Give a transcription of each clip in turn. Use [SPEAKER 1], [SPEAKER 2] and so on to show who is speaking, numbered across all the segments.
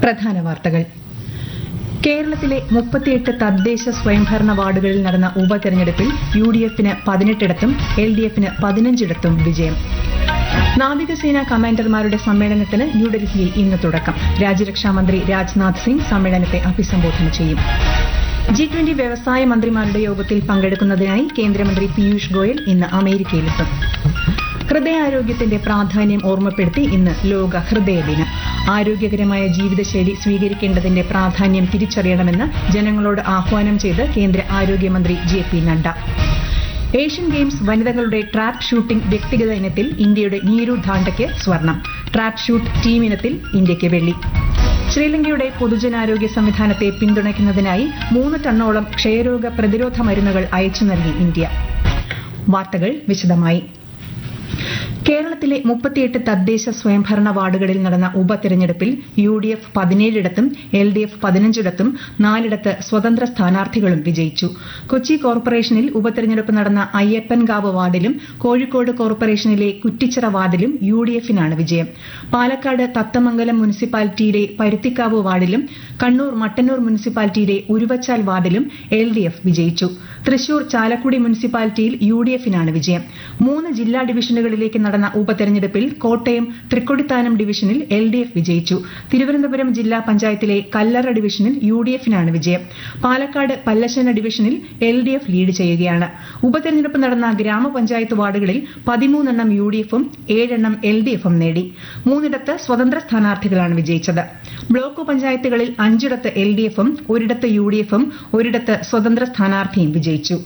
[SPEAKER 1] പ്രധാന വാർത്തകൾ കേരളത്തിലെ മുപ്പത്തിയെട്ട് തദ്ദേശ സ്വയംഭരണ വാർഡുകളിൽ നടന്ന ഉപതെരഞ്ഞെടുപ്പിൽ യു ഡി എഫിന് പതിനെട്ടിടത്തും എൽ ഡി എഫിന് പതിനഞ്ചിടത്തും വിജയം നാവികസേന കമാൻഡർമാരുടെ സമ്മേളനത്തിന് ന്യൂഡൽഹിയിൽ ഇന്ന് തുടക്കം രാജ്യരക്ഷാമന്ത്രി രാജ്നാഥ് സിംഗ് സമ്മേളനത്തെ അഭിസംബോധന ചെയ്യും ജി ട്വന്റി വ്യവസായ മന്ത്രിമാരുടെ യോഗത്തിൽ പങ്കെടുക്കുന്നതിനായി കേന്ദ്രമന്ത്രി പീയൂഷ് ഗോയൽ ഇന്ന് അമേരിക്കയിലെത്തും ഹൃദയാരോഗ്യത്തിന്റെ പ്രാധാന്യം ഓർമ്മപ്പെടുത്തി ഇന്ന് ലോക ഹൃദയ ദിനം ആരോഗ്യകരമായ ജീവിതശൈലി സ്വീകരിക്കേണ്ടതിന്റെ പ്രാധാന്യം തിരിച്ചറിയണമെന്ന് ജനങ്ങളോട് ആഹ്വാനം ചെയ്ത് കേന്ദ്ര ആരോഗ്യമന്ത്രി J P Nadda Asian Games വനിതകളുടെ ട്രാപ്പ് ഷൂട്ടിംഗ് വ്യക്തിഗത ഇനത്തിൽ ഇന്ത്യയുടെ നീരു ധാണ്ടയ്ക്ക് സ്വർണം ട്രാപ്പ് ഷൂട്ട് ടീം ഇനത്തിൽ ഇന്ത്യയ്ക്ക് വെള്ളി ശ്രീലങ്കയുടെ പൊതുജനാരോഗ്യ സംവിധാനത്തെ പിന്തുണയ്ക്കുന്നതിനായി മൂന്ന് ടണ്ണോളം ക്ഷയരോഗ പ്രതിരോധ മരുന്നുകൾ അയച്ചു നൽകി ഇന്ത്യ വാർത്തകൾ വിശദമായി കേരളത്തിലെ മുപ്പത്തിയെട്ട് തദ്ദേശ സ്വയംഭരണ വാർഡുകളിൽ നടന്ന ഉപതെരഞ്ഞെടുപ്പിൽ യു ഡി എഫ് പതിനേഴിടത്തും എൽ ഡി എഫ് പതിനഞ്ചിടത്തും നാലിടത്ത് സ്വതന്ത്ര സ്ഥാനാർത്ഥികളും വിജയിച്ചു കൊച്ചി കോർപ്പറേഷനിൽ ഉപതെരഞ്ഞെടുപ്പ് നടന്ന അയ്യപ്പൻകാവ് വാർഡിലും കോഴിക്കോട് കോർപ്പറേഷനിലെ കുറ്റിച്ചിറ വാർഡിലും യു ഡി എഫിനാണ് വിജയം പാലക്കാട് തത്തമംഗലം മുനിസിപ്പാലിറ്റിയിലെ പരുത്തിക്കാവ് വാർഡിലും കണ്ണൂർ മട്ടന്നൂർ മുനിസിപ്പാലിറ്റിയിലെ ഉരുവച്ചാൽ വാർഡിലും എൽ ഡി എഫ് വിജയിച്ചു തൃശൂർ ചാലക്കുടി മുനിസിപ്പാലിറ്റിയിൽ യു ഡി എഫിനാണ് വിജയം മൂന്ന് ജില്ലാ ഡിവിഷനുകളിലേക്ക് നടന്ന ഉപതെരഞ്ഞെടുപ്പിൽ കോട്ടയം തൃക്കൊടിത്താനം ഡിവിഷനിൽ എൽ ഡി എഫ് വിജയിച്ചു തിരുവനന്തപുരം ജില്ലാ പഞ്ചായത്തിലെ കല്ലറ ഡിവിഷനിൽ യു ഡി എഫിനാണ് വിജയം പാലക്കാട് പല്ലശ്ശന ഡിവിഷനിൽ എൽ ഡി എഫ് ലീഡ് ചെയ്യുകയാണ് ഉപതെരഞ്ഞെടുപ്പ് നടന്ന ഗ്രാമപഞ്ചായത്ത് വാർഡുകളിൽ പതിമൂന്നെണ്ണം യു ഡി എഫും ഏഴെണ്ണം എൽ ഡി എഫും നേടി മൂന്നിടത്ത് സ്വതന്ത്ര സ്ഥാനാർത്ഥികളാണ് വിജയിച്ചത് ബ്ലോക്ക് പഞ്ചായത്തുകളിൽ അഞ്ചിടത്ത് എൽ ഡി എഫും ഒരിടത്ത് യു ഡി എഫും ഒരിടത്ത് സ്വതന്ത്ര സ്ഥാനാർത്ഥിയും വിജയിച്ചു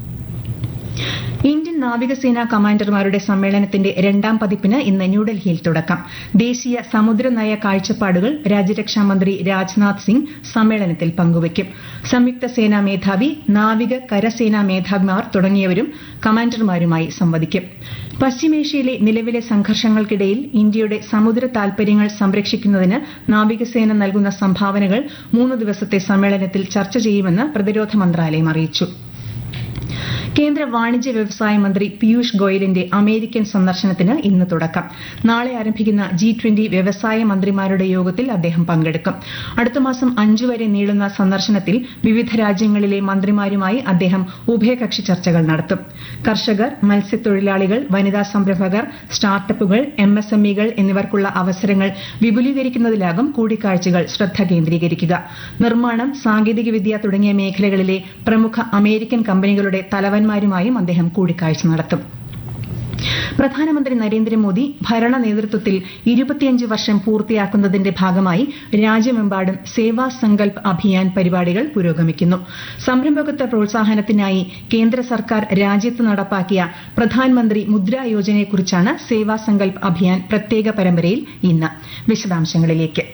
[SPEAKER 1] ഇന്ത്യൻ നാവികസേനാ കമാൻഡർമാരുടെ സമ്മേളനത്തിന്റെ രണ്ടാം പതിപ്പിന് ഇന്ന് ന്യൂഡൽഹിയിൽ തുടക്കം ദേശീയ സമുദ്രനയ കാഴ്ചപ്പാടുകൾ രാജ്യരക്ഷാമന്ത്രി രാജ്നാഥ് സിംഗ് സമ്മേളനത്തിൽ പങ്കുവയ്ക്കും സംയുക്ത സേനാ മേധാവി നാവിക കരസേനാ മേധാവിമാർ തുടങ്ങിയവരും കമാൻഡർമാരുമായി സംവദിക്കും പശ്ചിമേഷ്യയിലെ നിലവിലെ സംഘർഷങ്ങൾക്കിടയിൽ ഇന്ത്യയുടെ സമുദ്ര താൽപര്യങ്ങൾ സംരക്ഷിക്കുന്നതിന് നാവികസേന നൽകുന്ന സംഭാവനകൾ മൂന്ന് ദിവസത്തെ സമ്മേളനത്തിൽ ചർച്ച ചെയ്യുമെന്ന് പ്രതിരോധ മന്ത്രാലയം അറിയിച്ചു കേന്ദ്ര വാണിജ്യ വ്യവസായ മന്ത്രി പീയൂഷ് ഗോയലിന്റെ അമേരിക്കൻ സന്ദർശനത്തിന് ഇന്ന് തുടക്കം നാളെ ആരംഭിക്കുന്ന ജി ട്വന്റി വ്യവസായ മന്ത്രിമാരുടെ യോഗത്തിൽ അദ്ദേഹം പങ്കെടുക്കും അടുത്ത മാസം അഞ്ചു വരെ നീളുന്ന സന്ദർശനത്തിൽ വിവിധ രാജ്യങ്ങളിലെ മന്ത്രിമാരുമായി അദ്ദേഹം ഉഭയകക്ഷി ചർച്ചകൾ നടത്തും കർഷകർ മത്സ്യത്തൊഴിലാളികൾ വനിതാ സംരംഭകർ സ്റ്റാർട്ടപ്പുകൾ എം എസ് എം ഇകൾ എന്നിവർക്കുള്ള അവസരങ്ങൾ വിപുലീകരിക്കുന്നതിലാകും കൂടിക്കാഴ്ചകൾ ശ്രദ്ധ കേന്ദ്രീകരിക്കുക നിർമ്മാണം സാങ്കേതികവിദ്യ തുടങ്ങിയ മേഖലകളിലെ പ്രമുഖ അമേരിക്കൻ കമ്പനികളുടെ തലവന്മാരുമായും അദ്ദേഹം കൂടിക്കാഴ്ച നടത്തും പ്രധാനമന്ത്രി നരേന്ദ്രമോദി ഭരണ നേതൃത്വത്തിൽ ഇരുപത്തിയഞ്ച് വർഷം പൂർത്തിയാക്കുന്നതിന്റെ ഭാഗമായി രാജ്യമെമ്പാടും സേവാ സങ്കൽപ് അഭിയാൻ പരിപാടികൾ പുരോഗമിക്കുന്നു സംരംഭകത്വ പ്രോത്സാഹനത്തിനായി കേന്ദ്ര സർക്കാർ രാജ്യത്ത് നടപ്പാക്കിയ പ്രധാനമന്ത്രി മുദ്രാ യോജനയെക്കുറിച്ചാണ് സേവാ സങ്കൽപ് അഭിയാൻ പ്രത്യേക പരമ്പരയിൽ ഇന്ന് വിശദാംശങ്ങളിലേക്ക്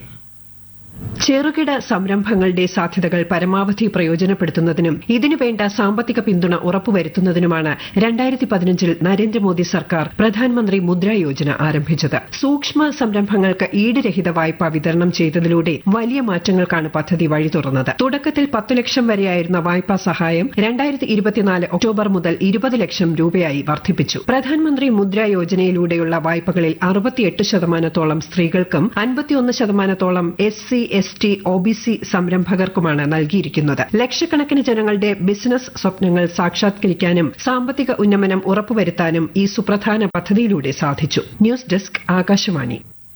[SPEAKER 2] ചെറുകിട സംരംഭങ്ങളുടെ സാധ്യതകൾ പരമാവധി പ്രയോജനപ്പെടുത്തുന്നതിനും ഇതിനുവേണ്ട സാമ്പത്തിക പിന്തുണ ഉറപ്പുവരുത്തുന്നതിനുമാണ് രണ്ടായിരത്തി പതിനഞ്ചിൽ നരേന്ദ്രമോദി സർക്കാർ പ്രധാനമന്ത്രി മുദ്രാ യോജന ആരംഭിച്ചത് സൂക്ഷ്മ സംരംഭങ്ങൾക്ക് ഈടുരഹിത വായ്പ വിതരണം ചെയ്തതിലൂടെ വലിയ മാറ്റങ്ങൾക്കാണ് പദ്ധതി വഴി തുറന്നത് തുടക്കത്തിൽ പത്ത് ലക്ഷം വരെയായിരുന്ന വായ്പാ സഹായം രണ്ടായിരത്തി ഇരുപത്തിനാല് ഒക്ടോബർ മുതൽ ഇരുപത് ലക്ഷം രൂപയായി വർദ്ധിപ്പിച്ചു പ്രധാനമന്ത്രി മുദ്രാ യോജനയിലൂടെയുള്ള വായ്പകളിൽ അറുപത്തിയെട്ട് ശതമാനത്തോളം സ്ത്രീകൾക്കും അൻപത്തിയൊന്ന് ശതമാനത്തോളം S C S T O B C സംരംഭകർക്കുമാണ് നൽകിയിരിക്കുന്നത് ലക്ഷക്കണക്കിന് ജനങ്ങളുടെ ബിസിനസ് സ്വപ്നങ്ങൾ സാക്ഷാത്കരിക്കാനും സാമ്പത്തിക ഉന്നമനം ഉറപ്പുവരുത്താനും ഈ സുപ്രധാന പദ്ധതിയിലൂടെ സാധിച്ചു ന്യൂസ് ഡെസ്ക് ആകാശവാണി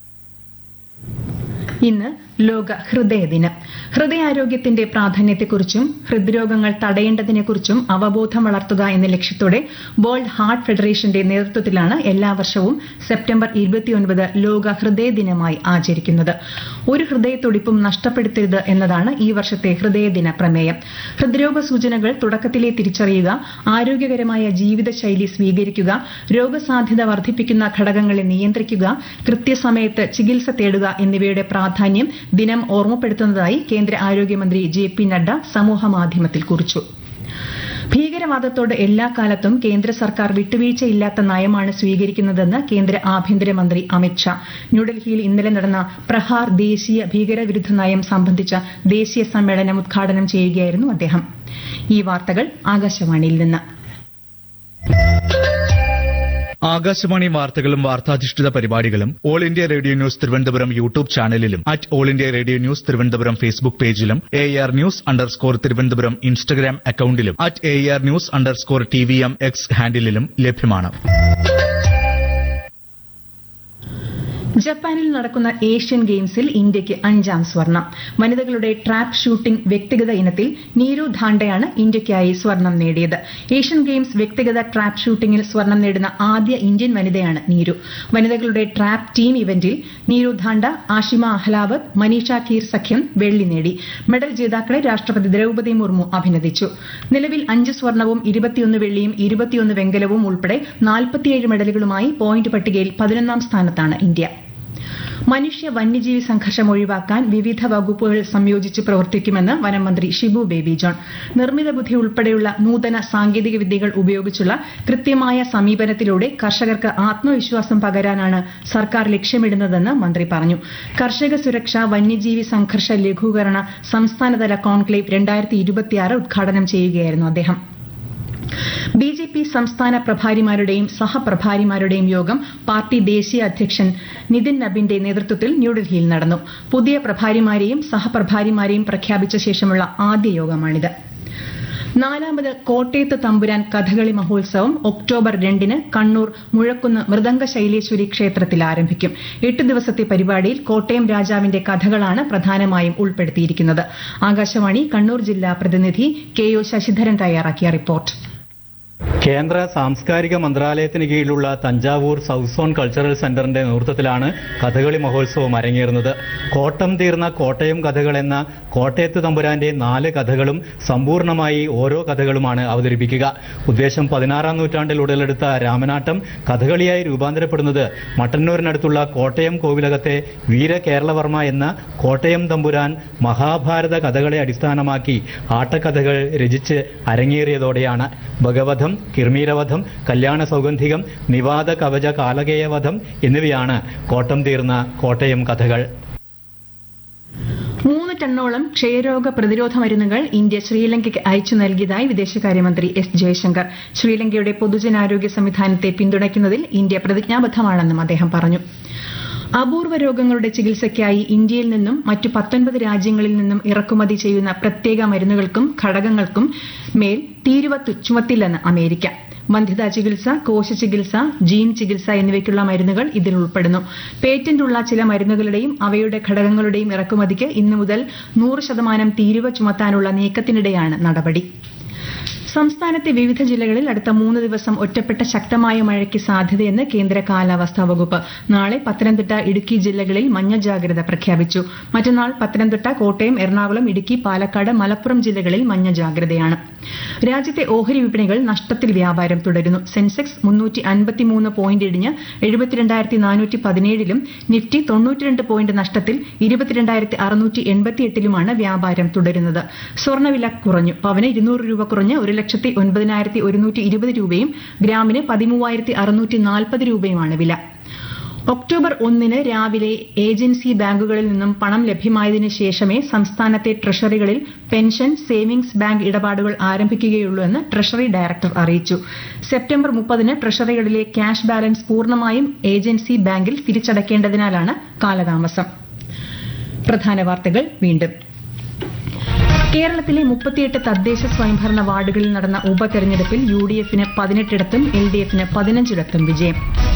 [SPEAKER 1] ഇന്ന് ലോക ഹൃദയ ദിനം ഹൃദയാരോഗ്യത്തിന്റെ പ്രാധാന്യത്തെക്കുറിച്ചും ഹൃദ്രോഗങ്ങൾ തടയേണ്ടതിനെക്കുറിച്ചും അവബോധം വളർത്തുക എന്ന ലക്ഷ്യത്തോടെ വേൾഡ് ഹാർട്ട് ഫെഡറേഷന്റെ നേതൃത്വത്തിലാണ് എല്ലാ വർഷവും സെപ്റ്റംബർ ഇരുപത്തിയൊൻപത് ലോക ഹൃദയ ദിനമായി ആചരിക്കുന്നത് ഒരു ഹൃദയത്തുടിപ്പും നഷ്ടപ്പെടുത്തരുത് എന്നതാണ് ഈ വർഷത്തെ ഹൃദയദിന പ്രമേയം ഹൃദ്രോഗ സൂചനകൾ തുടക്കത്തിലെ തിരിച്ചറിയുക ആരോഗ്യകരമായ ജീവിതശൈലി സ്വീകരിക്കുക രോഗസാധ്യത വർദ്ധിപ്പിക്കുന്ന ഘടകങ്ങളെ നിയന്ത്രിക്കുക കൃത്യസമയത്ത് ചികിത്സ തേടുക എന്നിവയുടെ പ്രാധാന്യം ദിനം ഓർമ്മപ്പെടുത്തുന്നതായി കേന്ദ്ര ആരോഗ്യമന്ത്രി ജെ പി നഡ്ഡ സമൂഹമാധ്യമത്തിൽ കുറിച്ചു ഭീകരവാദത്തോട് എല്ലാ കാലത്തും കേന്ദ്ര സർക്കാർ വിട്ടുവീഴ്ചയില്ലാത്ത നയമാണ് സ്വീകരിക്കുന്നതെന്ന് കേന്ദ്ര ആഭ്യന്തരമന്ത്രി അമിത്ഷാ ന്യൂഡൽഹിയിൽ ഇന്നലെ നടന്ന പ്രഹാർ ദേശീയ ഭീകരവിരുദ്ധ നയം സംബന്ധിച്ച ദേശീയ സമ്മേളനം ഉദ്ഘാടനം ചെയ്യുകയായിരുന്നു അദ്ദേഹം ഈ വാർത്തകൾ ആകാശവാണിയിൽ നിന്ന്
[SPEAKER 3] ആകാശവാണി വാർത്തകളും വാർത്താധിഷ്ഠിത പരിപാടികളും All India Radio News Thiruvananthapuram YouTube ചാനലിലും at All India Radio News Thiruvananthapuram Facebook പേജിലും A R news underscore Thiruvananthapuram Instagram അക്കൌണ്ടിലും at A R news underscore T V M X ഹാൻഡിലും ലഭ്യമാണ്
[SPEAKER 1] ജപ്പാനിൽ നടക്കുന്ന ഏഷ്യൻ ഗെയിംസിൽ ഇന്ത്യയ്ക്ക് അഞ്ചാം സ്വർണം വനിതകളുടെ ട്രാപ്പ് ഷൂട്ടിംഗ് വ്യക്തിഗത ഇനത്തിൽ നീരു ധാണ്ടയാണ് ഇന്ത്യയ്ക്കായി സ്വർണം നേടിയത് ഏഷ്യൻ ഗെയിംസ് വ്യക്തിഗത ട്രാപ്പ് ഷൂട്ടിംഗിൽ സ്വർണം നേടുന്ന ആദ്യ ഇന്ത്യൻ വനിതയാണ് നീരു വനിതകളുടെ ട്രാപ്പ് ടീം ഇവന്റിൽ നീരു ധാണ്ട ആഷിമ അഹ്ലാവത് മനീഷ ഖീർ സഖ്യം വെള്ളി നേടി മെഡൽ ജേതാക്കളെ രാഷ്ട്രപതി ദ്രൌപദി മുർമു അഭിനന്ദിച്ചു നിലവിൽ അഞ്ച് സ്വർണവും ഇരുപത്തിയൊന്ന് വെള്ളിയും ഇരുപത്തിയൊന്ന് വെങ്കലവും ഉൾപ്പെടെ നാൽപ്പത്തിയേഴ് മെഡലുകളുമായി പോയിന്റ് പട്ടികയിൽ പതിനൊന്നാം സ്ഥാനത്താണ് ഇന്ത്യ മനുഷ്യ വന്യജീവി സംഘർഷം ഒഴിവാക്കാൻ വിവിധ വകുപ്പുകൾ സംയോജിച്ച് പ്രവർത്തിക്കുമെന്ന് വനംമന്ത്രി ഷിബു ബേബി ജോൺ നിർമ്മിത ബുദ്ധി ഉൾപ്പെടെയുള്ള നൂതന സാങ്കേതിക വിദ്യകൾ ഉപയോഗിച്ചുള്ള കൃത്യമായ സമീപനത്തിലൂടെ കർഷകർക്ക് ആത്മവിശ്വാസം പകരാനാണ് സർക്കാർ ലക്ഷ്യമിടുന്നതെന്ന് മന്ത്രി പറഞ്ഞു കർഷക സുരക്ഷ വന്യജീവി സംഘർഷ ലഘൂകരണ സംസ്ഥാനതല കോൺക്ലേവ് രണ്ടായിരത്തി ഇരുപത്തിയാറ് ഉദ്ഘാടനം ചെയ്യുകയായിരുന്നു അദ്ദേഹം ബി ജെ പി സംസ്ഥാന പ്രഭാരിമാരുടെയും സഹപ്രഭാരിമാരുടെയും യോഗം പാർട്ടി ദേശീയ അധ്യക്ഷൻ നിതിൻ നബിന്റെ നേതൃത്വത്തിൽ ന്യൂഡൽഹിയിൽ നടന്നു പുതിയ പ്രഭാരിമാരെയും സഹപ്രഭാരിമാരെയും പ്രഖ്യാപിച്ച ശേഷമുള്ള ആദ്യ യോഗമാണിത് നാലാമത് കോട്ടയത്ത് തമ്പുരാൻ കഥകളി മഹോത്സവം ഒക്ടോബർ രണ്ടിന് കണ്ണൂർ മുഴക്കുന്ന് മൃദംഗ ശൈലേശ്വരി ക്ഷേത്രത്തിൽ ആരംഭിക്കും എട്ട് ദിവസത്തെ പരിപാടിയിൽ കോട്ടയം രാജാവിന്റെ കഥകളാണ് പ്രധാനമായും ഉൾപ്പെടുത്തിയിരിക്കുന്നത് ആകാശവാണി കണ്ണൂർ ജില്ലാ പ്രതിനിധി കെ ഒ ശശിധരൻ തയ്യാറാക്കിയ റിപ്പോർട്ട്
[SPEAKER 4] കേന്ദ്ര സാംസ്കാരിക മന്ത്രാലയത്തിന് കീഴിലുള്ള തഞ്ചാവൂർ സൗത്ത് സോൺ കൾച്ചറൽ സെന്ററിന്റെ നേതൃത്വത്തിലാണ് കഥകളി മഹോത്സവം അരങ്ങേറുന്നത് കോട്ടം തീർന്ന കോട്ടയം കഥകൾ എന്ന കോട്ടയത്ത് തമ്പുരാന്റെ നാല് കഥകളും സമ്പൂർണമായി ഓരോ കഥകളുമാണ് അവതരിപ്പിക്കുക ഉദ്ദേശം പതിനാറാം നൂറ്റാണ്ടിൽ ഉടലെടുത്ത രാമനാട്ടം കഥകളിയായി രൂപാന്തരപ്പെടുന്നത് മട്ടന്നൂരിനടുത്തുള്ള കോട്ടയം കോവിലകത്തെ വീര കേരളവർമ്മ എന്ന കോട്ടയം തമ്പുരാൻ മഹാഭാരത കഥകളെ അടിസ്ഥാനമാക്കി ആട്ടക്കഥകൾ രചിച്ച് അരങ്ങേറിയതോടെയാണ് ഭഗവതം കിർമീരവധം കല്യാണ സൗഗന്ധികം നിവാദ കവച കാലകേയവധം എന്നിവയാണ് കോട്ടം തീർന്ന കോട്ടയം കഥകൾ
[SPEAKER 1] മൂന്ന് ടണ്ണോളം ക്ഷയരോഗ പ്രതിരോധ മരുന്നുകൾ ഇന്ത്യ ശ്രീലങ്കയ്ക്ക് അയച്ചു നൽകിയതായി വിദേശകാര്യമന്ത്രി എസ് ജയശങ്കർ ശ്രീലങ്കയുടെ പൊതുജനാരോഗ്യ സംവിധാനത്തെ പിന്തുണയ്ക്കുന്നതിൽ ഇന്ത്യ പ്രതിജ്ഞാബദ്ധമാണെന്നും അദ്ദേഹം പറഞ്ഞു അപൂർവ രോഗങ്ങളുടെ ചികിത്സയ്ക്കായി ഇന്ത്യയിൽ നിന്നും മറ്റു പത്തൊൻപത് രാജ്യങ്ങളിൽ നിന്നും ഇറക്കുമതി ചെയ്യുന്ന പ്രത്യേക മരുന്നുകൾക്കും ഘടകങ്ങൾക്കും മേൽ തീരുവ ചുമത്തില്ലെന്ന് അമേരിക്ക വന്ധ്യതാ ചികിത്സ കോശ ചികിത്സ ജീൻ ചികിത്സ എന്നിവയ്ക്കുള്ള മരുന്നുകൾ ഇതിൽ ഉൾപ്പെടുന്നു പേറ്റന്റ് ഉള്ള ചില മരുന്നുകളുടെയും അവയുടെ ഘടകങ്ങളുടെയും ഇറക്കുമതിക്ക് ഇന്നു മുതൽ നൂറ് ശതമാനം തീരുവ ചുമത്താനുള്ള നീക്കത്തിനിടെയാണ് നടപടി സംസ്ഥാനത്തെ വിവിധ ജില്ലകളിൽ അടുത്ത മൂന്ന് ദിവസം ഒറ്റപ്പെട്ട ശക്തമായ മഴയ്ക്ക് സാധ്യതയെന്ന് കേന്ദ്ര കാലാവസ്ഥാ വകുപ്പ് നാളെ പത്തനംതിട്ട ഇടുക്കി ജില്ലകളിൽ മഞ്ഞ ജാഗ്രത പ്രഖ്യാപിച്ചു മറ്റന്നാൾ പത്തനംതിട്ട കോട്ടയം എറണാകുളം ഇടുക്കി പാലക്കാട് മലപ്പുറം ജില്ലകളിൽ മഞ്ഞ ജാഗ്രതയാണ് രാജ്യത്തെ ഓഹരി വിപണികൾ നഷ്ടത്തിൽ വ്യാപാരം തുടരുന്നു സെൻസെക്സ് മുന്നൂറ്റി അൻപത്തിമൂന്ന് പോയിന്റ് ഇടിഞ്ഞ് എഴുപത്തിരണ്ടായിരത്തി നാനൂറ്റി പതിനേഴിലും നിഫ്റ്റി തൊണ്ണൂറ്റിരണ്ട് പോയിന്റ് നഷ്ടത്തിൽ ഇരുപത്തിരണ്ടായിരത്തി അറുന്നൂറ്റി എൺപത്തിയെട്ടിലുമാണ് വ്യാപാരം തുടരുന്നത് സ്വർണ്ണവില കുറഞ്ഞു പവന് ഇരുന്നൂറ് രൂപ കുറഞ്ഞ് ഒരു ലക്ഷത്തി ഒൻപതിനായിരത്തി ഒരുന്നൂറ്റി ഇരുപത് രൂപയും ഗ്രാമിന് പതിമൂവായിരത്തി അറുന്നൂറ്റി നാൽപ്പത് രൂപയുമാണ് വില ഒക്ടോബർ ഒന്നിന് രാവിലെ ഏജൻസി ബാങ്കുകളിൽ നിന്നും പണം ലഭ്യമായതിനു ശേഷമേ സംസ്ഥാനത്തെ ട്രഷറികളിൽ പെൻഷൻ സേവിംഗ്സ് ബാങ്ക് ഇടപാടുകൾ ആരംഭിക്കുകയുള്ളൂ എന്ന് ട്രഷറി ഡയറക്ടർ അറിയിച്ചു സെപ്റ്റംബർ മുപ്പതിന് ട്രഷറികളിലെ ക്യാഷ് ബാലൻസ് പൂർണ്ണമായും ഏജൻസി ബാങ്കിൽ തിരിച്ചടയ്ക്കേണ്ടതിനാലാണ് കാലതാമസം പ്രധാന വാർത്തകൾ വീണ്ടും കേരളത്തിലെ മുപ്പത്തിയെട്ട് തദ്ദേശ സ്വയംഭരണ വാർഡുകളിൽ നടന്ന ഉപതെരഞ്ഞെടുപ്പിൽ യു ഡി എഫിന് പതിനെട്ടിടത്തും എൽ ഡി എഫിന് പതിനഞ്ചിടത്തും വിജയം